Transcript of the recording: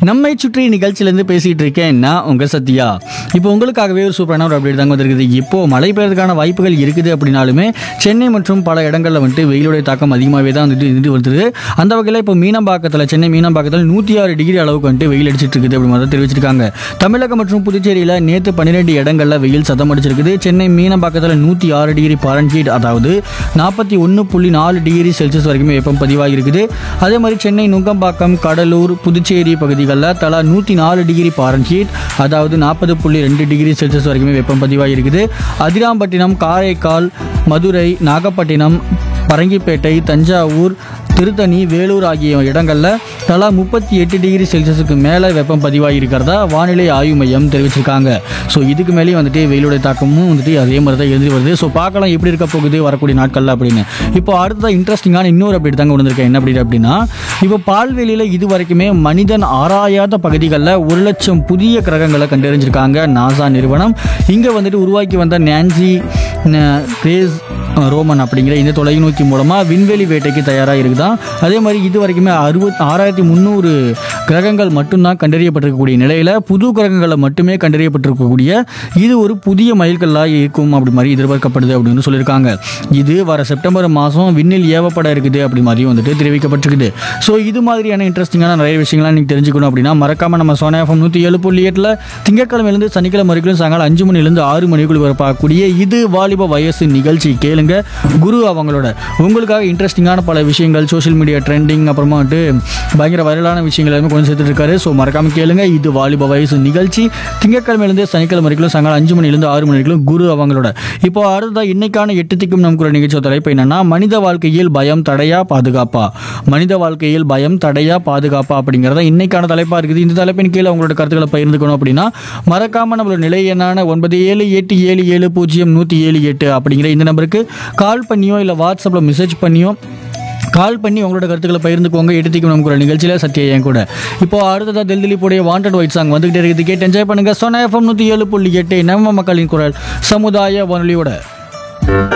நம்மை சுற்றி நிகழ்ச்சியிலேருந்து பேசிகிட்டு இருக்கேன் நான் உங்கள் சத்யா இப்போ உங்களுக்காகவே ஒரு சூப்பரான ஒரு அப்டேட் தாங்க வந்திருக்குது இப்போ மழை பெய்யறதுக்கான வாய்ப்புகள் இருக்குது அப்படின்னாலுமே சென்னை மற்றும் பல இடங்களில் வந்துட்டு வெயிலுடைய தாக்கம் அதிகமாகவே தான் வந்துட்டு இருந்துட்டு வருது அந்த வகையில் இப்போ மீனம்பாக்கத்தில் சென்னை மீனம்பாக்கத்தில் நூற்றி ஆறு டிகிரி அளவுக்கு வந்துட்டு வெயில் அடிச்சிட்டு இருக்குது அப்படி மாதிரி தெரிவிச்சிருக்காங்க தமிழகம் மற்றும் புதுச்சேரியில் நேற்று பன்னிரெண்டு இடங்களில் வெயில் சதம் அடிச்சிருக்குது சென்னை மீனம்பாக்கத்தில் நூற்றி ஆறு டிகிரி பாரன்ஹீட் அதாவது நாற்பத்தி ஒன்று புள்ளி நாலு டிகிரி செல்சியஸ் வரைக்குமே வெப்பம் பதிவாகி இருக்குது அதே மாதிரி சென்னை நுங்கம்பாக்கம் கடலூர் புதுச்சேரி பகுதிகளில் தலா நூற்றி நாலு டிகிரி பாரன்ஹீட் அதாவது நாற்பது புள்ளி ரெண்டு டிகிரி செல்சியஸ் வரைக்குமே வெப்பம் பதிவாகி இருக்குது அதிராம்பட்டினம் காரைக்கால் மதுரை நாகப்பட்டினம் பரங்கிப்பேட்டை தஞ்சாவூர் திருத்தணி வேலூர் ஆகிய இடங்களில் தலா முப்பத்தி எட்டு டிகிரி செல்சியஸுக்கு மேலே வெப்பம் பதிவாகி இருக்கிறதா வானிலை ஆய்வு மையம் தெரிவிச்சிருக்காங்க ஸோ இதுக்கு மேலேயும் வந்துட்டு வெயிலுடைய தாக்கமும் வந்துட்டு அதே மாதிரி தான் எழுதி வருது ஸோ பார்க்கலாம் எப்படி இருக்க போகுது வரக்கூடிய நாட்களில் அப்படின்னு இப்போ அடுத்ததாக இன்ட்ரெஸ்டிங்கான இன்னொரு அப்டேட் தாங்க வந்திருக்கேன் என்ன அப்படி அப்படின்னா இப்போ பால்வெளியில் இது வரைக்குமே மனிதன் ஆராயாத பகுதிகளில் ஒரு லட்சம் புதிய கிரகங்களை கண்டறிஞ்சிருக்காங்க நாசா நிறுவனம் இங்கே வந்துட்டு உருவாக்கி வந்த நான்சி ந- கிரேஸ் ரோமன் அப்படிங்கிற இந்த தொலைநோக்கி மூலமாக விண்வெளி வேட்டைக்கு தயாராக இருக்குதான் அதே மாதிரி இது வரைக்குமே அறுபத் ஆறாயிரத்தி முந்நூறு கிரகங்கள் மட்டும்தான் கண்டறியப்பட்டிருக்கக்கூடிய நிலையில் புது கிரகங்களை மட்டுமே கண்டறியப்பட்டிருக்கக்கூடிய இது ஒரு புதிய மைல்கல்லாக இருக்கும் அப்படி மாதிரி எதிர்பார்க்கப்படுது அப்படின்னு சொல்லியிருக்காங்க இது வர செப்டம்பர் மாதம் விண்ணில் ஏவப்பட இருக்குது அப்படி மாதிரி வந்துட்டு தெரிவிக்கப்பட்டிருக்குது ஸோ இது மாதிரியான இன்ட்ரெஸ்டிங்கான நிறைய விஷயங்கள்லாம் நீங்கள் தெரிஞ்சுக்கணும் அப்படின்னா மறக்காம நம்ம சோனா எஃப்எம் நூற்றி ஏழு புள்ளி எட்டில் திங்கட்கிழமையிலேருந்து சனிக்கிழமை வரைக்கும் சாயங்காலம் அஞ்சு மணிலேருந்து ஆறு மணிக்குள் வரப்பாக்கூடிய இது வாலிப வயசு நிகழ்ச்சி கேளுங்க குரு அவங்களோட உங்களுக்காக இன்ட்ரெஸ்டிங்கான பல விஷயங்கள் சோஷியல் மீடியா ட்ரெண்டிங் அப்புறமா வந்துட்டு பயங்கர வைரலான விஷயங்கள் எல்லாமே கொஞ்சம் சேர்த்துட்டு இருக்காரு ஸோ மறக்காம கேளுங்க இது வாலிப வயசு நிகழ்ச்சி திங்கட்கிழமையிலேருந்து சனிக்கிழமை வரைக்கும் சாயங்காலம் அஞ்சு மணிலேருந்து ஆறு மணி வரைக்கும் குரு அவங்களோட இப்போ அடுத்ததாக இன்னைக்கான எட்டு திக்கும் நமக்கு ஒரு நிகழ்ச்சி தலைப்பு என்னன்னா மனித வாழ்க்கையில் பயம் தடையா பாதுகாப்பா மனித வாழ்க்கையில் பயம் தடையா பாதுகாப்பா அப்படிங்கிறத இன்னைக்கான தலைப்பா இருக்குது இந்த தலைப்பின் கீழே உங்களோட கருத்துக்களை பகிர்ந்துக்கணும் அப்படின்னா மறக்காம நம்மளோட நிலை எண்ணான ஒன்பது ஏழு எட்டு ஏழு ஏழு பூஜ்ஜியம் நூற்றி ஏழு எட்டு அப்படிங்கிற இந்த நம்பருக்கு கால் பண்ணியோ இல்லை வாட்ஸ்அப்பில் மெசேஜ் பண்ணியோ கால் பண்ணி உங்களோட கருத்துக்களை பகிர்ந்துக்கோங்க எடுத்துக்கும் நமக்கு ஒரு நிகழ்ச்சியில் சத்யா என் கூட இப்போ அடுத்ததாக தில் திலீப்புடைய வாண்டட் ஒயிட் சாங் வந்துகிட்டே இருக்குது கேட்டு என்ஜாய் பண்ணுங்க சொன்ன எஃப்எம் நூற்றி ஏழு புள்ளி எட்டு நம்ம மக்களின் குரல் சமுதாய வானொலியோட